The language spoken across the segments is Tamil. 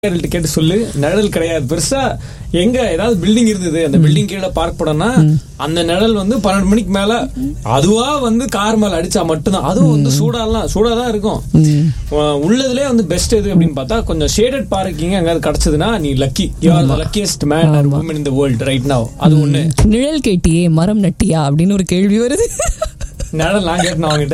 அதிகாரிகள்ட்ட கேட்டு சொல்லு நிழல் கிடையாது பெருசா எங்க ஏதாவது பில்டிங் இருந்தது அந்த பில்டிங் கீழே பார்க் பண்ணனா அந்த நிழல் வந்து பன்னெண்டு மணிக்கு மேல அதுவா வந்து கார் மேல அடிச்சா மட்டும்தான் அதுவும் வந்து சூடாலாம் சூடா தான் இருக்கும் அஹ் உள்ளதுலயே வந்து பெஸ்ட் எது அப்படின்னு பார்த்தா கொஞ்சம் ஷேடட் பார்க்கிங் எங்காவது கிடைச்சதுன்னா நீ lucky you are the luckiest man or woman in the world right now அது ஒண்ணு நிழல் கேட்டியே மரம் நட்டியா அப்படின்னு ஒரு கேள்வி வருது நிழல் நான் கேட்டேன் அவங்ககிட்ட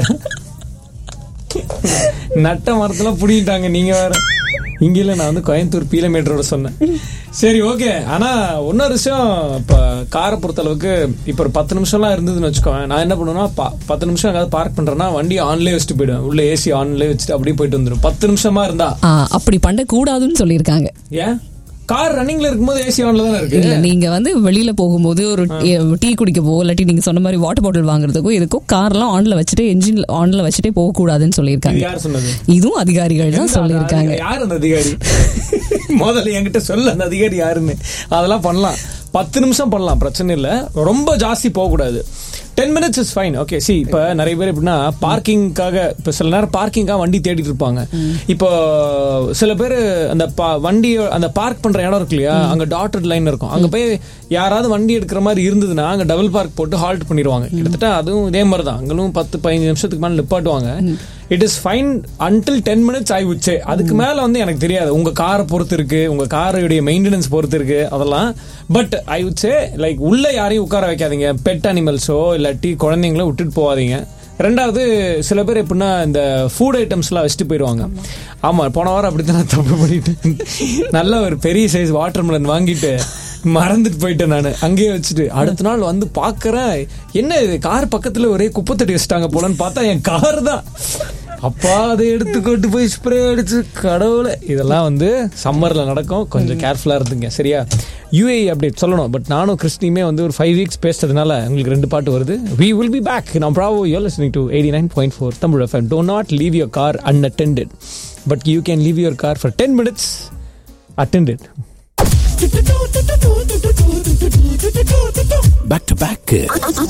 நட்ட மரத்துல புடிங்கிட்டாங்க நீங்க வேற இங்க இல்ல நான் வந்து கோயம்புத்தூர் பீலமீட்டரோட சொன்னேன் சரி ஓகே ஆனா இன்னொரு விஷயம் இப்ப காரை பொறுத்த அளவுக்கு இப்ப ஒரு பத்து நிமிஷம்லாம் இருந்ததுன்னு வச்சுக்கோங்க நான் என்ன பண்ணுவேன்னா ப- பத்து நிமிஷம் எங்காவது பார்க் பண்றேன்னா வண்டி ஆன்லயே வச்சுட்டு போயிடுவேன் உள்ள ஏசி ஆன்லயே வச்சுட்டு அப்படியே போயிட்டு வந்துடும் பத்து நிமிஷமா இருந்தா ஆ, அப்படி பண்ண கூடாதுன்னு சொல்லியிருக்காங்க ஏன் கார் ரன்னிங்ல இருக்கும்போது ஏசி ஆன்ல தானே இருக்கு இல்ல நீங்க வந்து வெளியில போகும்போது ஒரு டீ குடிக்கவோ இல்லாட்டி நீங்க சொன்ன மாதிரி வாட்டர் பாட்டில் வாங்குறதுக்கோ இதுக்கோ கார்லாம் ஆன்ல வச்சுட்டு என்ஜின் ஆன்ல வச்சுட்டே போக கூடாதுன்னு இது சொல்லியிருக்காங்க யார் சொன்னது இதுவும் அதிகாரிகள் தான் சொல்லியிருக்காங்க யார் அந்த அதிகாரி முதல்ல என்கிட்ட சொல்ல அந்த அதிகாரி யாருன்னு அதெல்லாம் பண்ணலாம் பத்து நிமிஷம் பண்ணலாம் பிரச்சனை இல்ல ரொம்ப ஜாஸ்தி போக கூடாது ten minutes is fine okay see இப்ப நிறைய பேர் எப்படின்னா பார்க்கிங்காக இப்ப சில நேரம் பார்க்கிங்காக வண்டி தேடிட்டு இருப்பாங்க இப்போ சில பேர் அந்த பா- வண்டி அந்த பார்க் பண்ற இடம் இருக்கு இல்லையா அங்க டாட்டட் லைன் இருக்கும் அங்க போய் யாராவது வண்டி எடுக்கிற மாதிரி இருந்ததுன்னா அங்க டபுள் பார்க் போட்டு ஹால்ட் பண்ணிடுவாங்க கிட்டத்தட்ட அதுவும் இதே மாதிரி தான் அங்களும் பத்து பதினஞ்சு நிமிஷத்துக்கு மேல நிப்பாட்டுவாங்க it is fine until ten minutes ஆகி உச்சே அதுக்கு மேல வந்து எனக்கு தெரியாது உங்க காரை பொறுத்து இருக்கு உங்க காருடைய மெயின்டெனன்ஸ் பொறுத்து இருக்கு அதெல்லாம் but I would say like உள்ள யாரையும் உட்கார வைக்காதீங்க பெட் அனிமல்ஸோ இல்லாட்டி குழந்தைங்கள விட்டுட்டு போகாதீங்க ரெண்டாவது சில பேர் எப்படின்னா இந்த ஃபுட் ஐட்டம்ஸ்லாம் வச்சுட்டு போயிடுவாங்க ஆமா போன வாரம் அப்படித்தான் நான் தப்பு பண்ணிட்டேன் நல்ல ஒரு பெரிய சைஸ் வாட்டர் மெலன் வாங்கிட்டு மறந்துட்டு போயிட்டேன் நான் அங்கேயே வச்சுட்டு அடுத்த நாள் வந்து பாக்குறேன் என்ன இது கார் பக்கத்துல ஒரே குப்பை தட்டி வச்சுட்டாங்க போலன்னு பார்த்தா என் கார் தான் அப்பா அதை எடுத்து கொண்டு போய் ஸ்ப்ரே அடிச்சு கடவுளே இதெல்லாம் வந்து சம்மர்ல நடக்கும் கொஞ்சம் கேர்ஃபுல்லா இருந்துங்க சரியா யூஏ அப்டேட் சொல்லணும் பட் நானும் கிறிஸ்டியுமே வந்து ஒரு ஃபைவ் வீக்ஸ் பேசுறதுனால உங்களுக்கு ரெண்டு பாட்டு வருது வி வில் பி பேக் நான் bravo you listening to eighty nine point four Tamil FM do not leave your car unattended but you can leave your car for ten minutes attended Back to back.